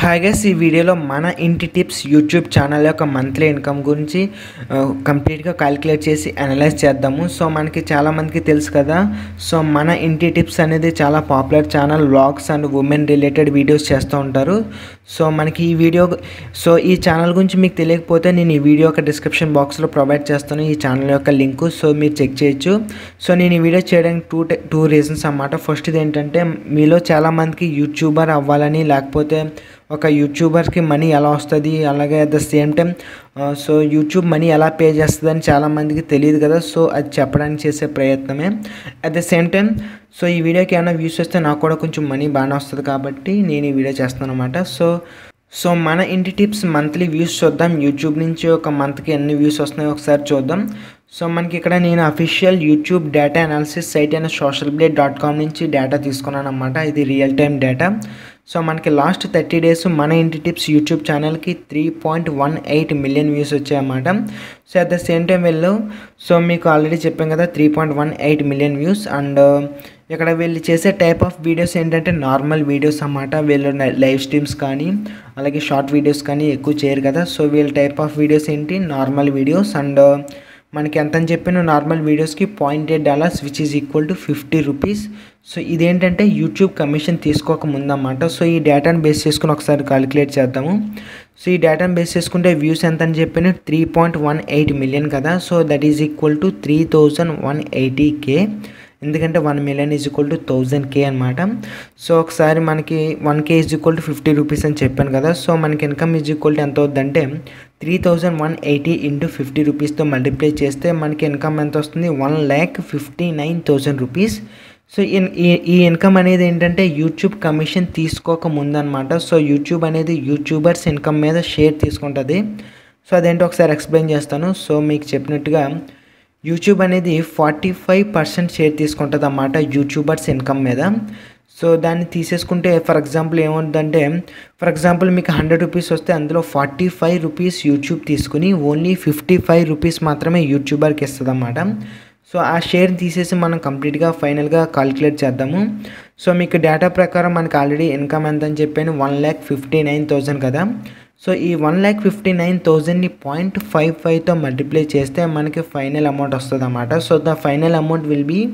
hi guys ఈ వీడియోలో మన ఇంటి టిప్స్ యూట్యూబ్ ఛానల్ యొక్క మంత్లీ ఇన్కమ్ గురించి ఆ, కంప్లీట్గా క్యాలిక్యులేట్ చేసి అనలైజ్ చేద్దాము సో మనకి చాలామందికి తెలుసు కదా సో మన ఇంటి టిప్స్ అనేది చాలా popular channel vlogs and women related videos చేస్తూ ఉంటారు సో మనకి ఈ వీడియో సో ఈ ఛానల్ గురించి మీకు తెలియకపోతే నేను ఈ వీడియో యొక్క డిస్క్రిప్షన్ బాక్స్లో ప్రొవైడ్ చేస్తాను ఈ ఛానల్ యొక్క లింక్ సో మీరు చెక్ చేయొచ్చు సో నేను ఈ వీడియో చేయడానికి టూ టూ రీజన్స్ అన్నమాట ఫస్ట్ ఇది ఏంటంటే మీలో చాలామందికి యూట్యూబర్ అవ్వాలని లేకపోతే ఒక యూట్యూబర్కి మనీ ఎలా వస్తుంది అలాగే at the same time so YouTube money ఎలా పే చేస్తుందని చాలామందికి తెలియదు కదా సో అది చెప్పడానికి చేసే ప్రయత్నమే at the same time so ఈ వీడియోకి ఏమైనా వ్యూస్ వస్తే నాకు కూడా కొంచెం మనీ బాగానే వస్తుంది కాబట్టి నేను ఈ వీడియో చేస్తాను అనమాట సో సో మన ఇంటి టిప్స్ మంత్లీ వ్యూస్ చూద్దాం యూట్యూబ్ నుంచి ఒక మంత్కి ఎన్ని వ్యూస్ వస్తున్నాయో ఒకసారి చూద్దాం సో మనకి ఇక్కడ నేను official YouTube data analysis site అయిన సోషల్ బ్లేడ్ డాట్ కామ్ నుంచి డేటా తీసుకున్నాను అనమాట ఇది రియల్ టైం డేటా సో మనకి లాస్ట్ థర్టీ డేస్ మన ఇంటి టిప్స్ యూట్యూబ్ ఛానల్కి three point one eight million views వచ్చాయన్నమాట so at the same time వెళ్ళు సో మీకు ఆల్రెడీ చెప్పాం కదా three point one eight million views and ఇక్కడ వీళ్ళు చేసే టైప్ ఆఫ్ వీడియోస్ ఏంటంటే నార్మల్ వీడియోస్ అన్నమాట వీళ్ళు లైవ్ స్ట్రీమ్స్ కానీ అలాగే షార్ట్ వీడియోస్ కానీ ఎక్కువ చేయరు కదా సో వీళ్ళ టైప్ ఆఫ్ వీడియోస్ ఏంటి నార్మల్ వీడియోస్ అండ్ మనకి ఎంత అని చెప్పిన నార్మల్ వీడియోస్కి point eight dollars which is equal to fifty rupees so ఇదేంటంటే యూట్యూబ్ కమిషన్ తీసుకోక ముందన్నమాట సో ఈ డేటాను బేస్ చేసుకుని ఒకసారి కాలిక్యులేట్ చేద్దాము సో ఈ డేటాను బేస్ చేసుకుంటే వ్యూస్ ఎంత అని చెప్పిన three point one eight million కదా so that is equal to three thousand one eighty K ఎందుకంటే one million is equal to thousand K అనమాట సో ఒకసారి మనకి one K is equal to fifty rupees అని చెప్పాను కదా సో మనకి income is equal to ఎంత అవుతుందంటే three thousand one eighty into fifty రూపీస్తో మల్టిప్లై చేస్తే మనకి ఇన్కమ్ ఎంత వస్తుంది one lakh fifty nine thousand rupees so ఇన్- ఈ ఈ ఇన్కమ్ అనేది ఏంటంటే యూట్యూబ్ కమిషన్ తీసుకోక ముందనమాట సో యూట్యూబ్ అనేది యూట్యూబర్స్ ఇన్కమ్ మీద షేర్ తీసుకుంటుంది సో అదేంటో ఒకసారి ఎక్స్ప్లెయిన్ చేస్తాను సో మీకు చెప్పినట్టుగా యూట్యూబ్ అనేది ఫార్టీ ఫైవ్ పర్సెంట్ షేర్ తీసుకుంటుంది అన్నమాట యూట్యూబర్స్ ఇన్కమ్ మీద సో దాన్ని తీసేసుకుంటే ఫర్ ఎగ్జాంపుల్ ఏమవుతుందంటే ఫర్ ఎగ్జాంపుల్ మీకు హండ్రెడ్ రూపీస్ వస్తే అందులో ఫార్టీ ఫైవ్ రూపీస్ యూట్యూబ్ తీసుకుని ఓన్లీ ఫిఫ్టీ ఫైవ్ రూపీస్ మాత్రమే యూట్యూబర్కి ఇస్తుంది అన్నమాట సో ఆ షేర్ తీసేసి మనం కంప్లీట్గా ఫైనల్గా కాలిక్యులేట్ చేద్దాము సో మీకు డేటా ప్రకారం మనకి ఆల్రెడీ ఇన్కమ్ ఎంత అని చెప్పాను one lakh fifty nine thousand కదా సో ఈ వన్ ల్యాక్ ఫిఫ్టీ నైన్ థౌజండ్ని పాయింట్ ఫైవ్ ఫైవ్తో మల్టిప్లై చేస్తే మనకి ఫైనల్ అమౌంట్ వస్తుంది అన్నమాట so the final amount will be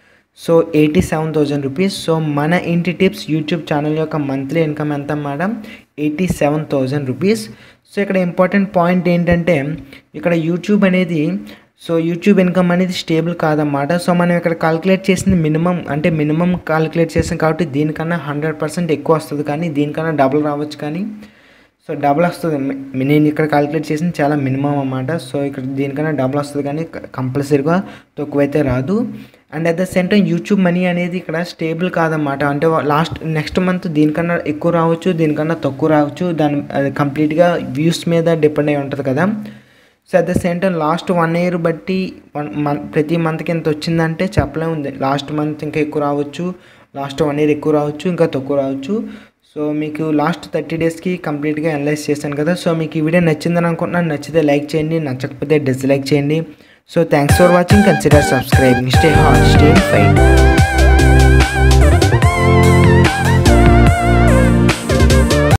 so eighty seven thousand rupees so మన ఇంటి టిప్స్ యూట్యూబ్ ఛానల్ యొక్క మంత్లీ ఇన్కమ్ ఎంత madam eighty seven thousand rupees so ఇక్కడ ఇంపార్టెంట్ పాయింట్ ఏంటంటే ఇక్కడ యూట్యూబ్ అనేది సో యూట్యూబ్ ఇన్కమ్ అనేది స్టేబుల్ కాదన్నమాట సో మనం ఇక్కడ కాలిక్యులేట్ చేసింది మినిమం అంటే మినిమం కాలిక్యులేట్ చేసాం కాబట్టి దీనికన్నా హండ్రెడ్ పర్సెంట్ ఎక్కువ వస్తుంది కానీ దీనికన్నా డబుల్ రావచ్చు కానీ సో డబుల్ వస్తుంది మి- నేను ఇక్కడ కాలిక్యులేట్ చేసింది చాలా మినిమం అన్నమాట సో ఇక్కడ దీనికన్నా డబుల్ వస్తుంది కానీ కంపల్సరీగా తక్కువైతే రాదు and at the same time YouTube money అనేది ఇక్కడ స్టేబుల్ కాదన్నమాట అంటే లాస్ట్ నెక్స్ట్ మంత్ దీనికన్నా ఎక్కువ రావచ్చు దీనికన్నా తక్కువ రావచ్చు దాని అది కంప్లీట్గా వ్యూస్ మీద డిపెండ్ అయి ఉంటుంది కదా so at the same time last one year బట్టి వన్ మంత్ ప్రతి మంత్కి ఎంత వచ్చిందంటే చెప్పలేము లాస్ట్ మంత్ ఇంకా ఎక్కువ రావచ్చు లాస్ట్ వన్ ఇయర్ ఎక్కువ రావచ్చు ఇంకా తక్కువ రావచ్చు సో మీకు లాస్ట్ థర్టీ డేస్కి కంప్లీట్గా అనలైజ్ చేశాను కదా సో మీకు ఈ వీడియో నచ్చిందని అనుకుంటున్నాను నచ్చితే లైక్ చేయండి నచ్చకపోతే డిస్లైక్ చేయండి so thanks for watching consider subscribing stay hot stay fight